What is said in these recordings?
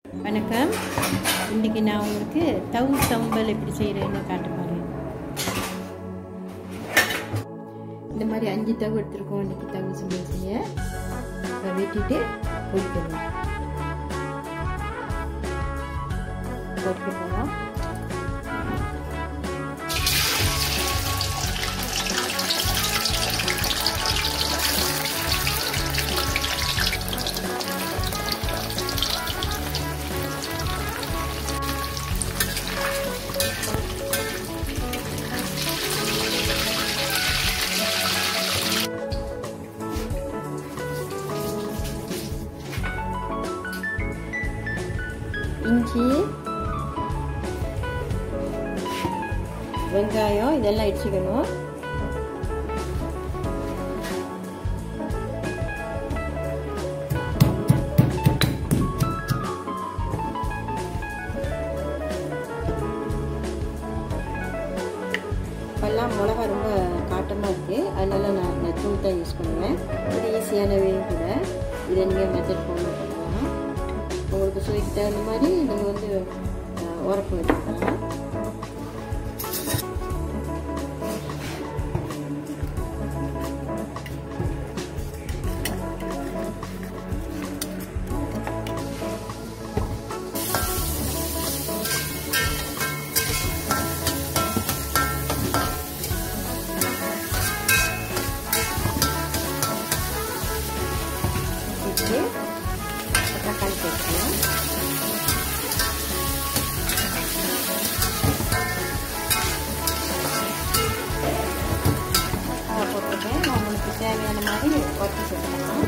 வணக்கம் இன்றைக்கி நான் உங்களுக்கு தவு சம்பல் எப்படி செய்கிறேன்னு காட்ட போகிறேன் இந்த மாதிரி அஞ்சு தவு எடுத்துருக்கோம் இன்றைக்கி தவு சம்பல் செய்ய அதை வெட்டிட்டு பொடிக்கணும் பொடிக்க போகிறோம் இஞ்சி வெங்காயம் இதெல்லாம் இடிச்சுக்கணும் இப்போல்லாம் மிளகா ரொம்ப காட்டமாக இருக்குது அதனால நான் இந்த தூள் தான் யூஸ் பண்ணுவேன் இது ஈஸியானவே கூட இதை நீங்கள் மெத்தட் ஃபாலோ பண்ணலாம் உங்களுக்கு சுவைக்கு தகுந்த மாதிரி நீங்கள் வந்து உரப்பு வச்சுக்கலாம் வச்சு தக்காளி சேர்க்கணும் அதை போட்டுருக்கேன் உங்களுக்கு தேவையான மாதிரி வறுத்து சேர்த்துக்கலாம்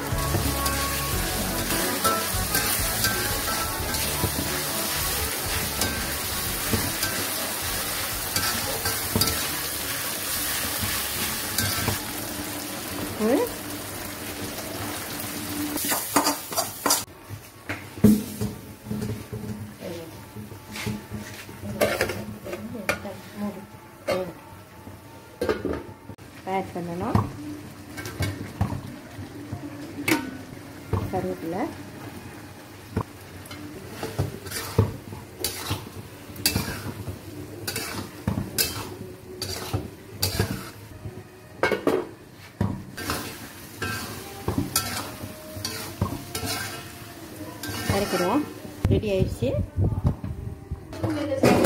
உப்பு ஆட் பண்ணணும் கருவேப்பிலை அரைக்கிறோம் ரெடி ஆயிடுச்சு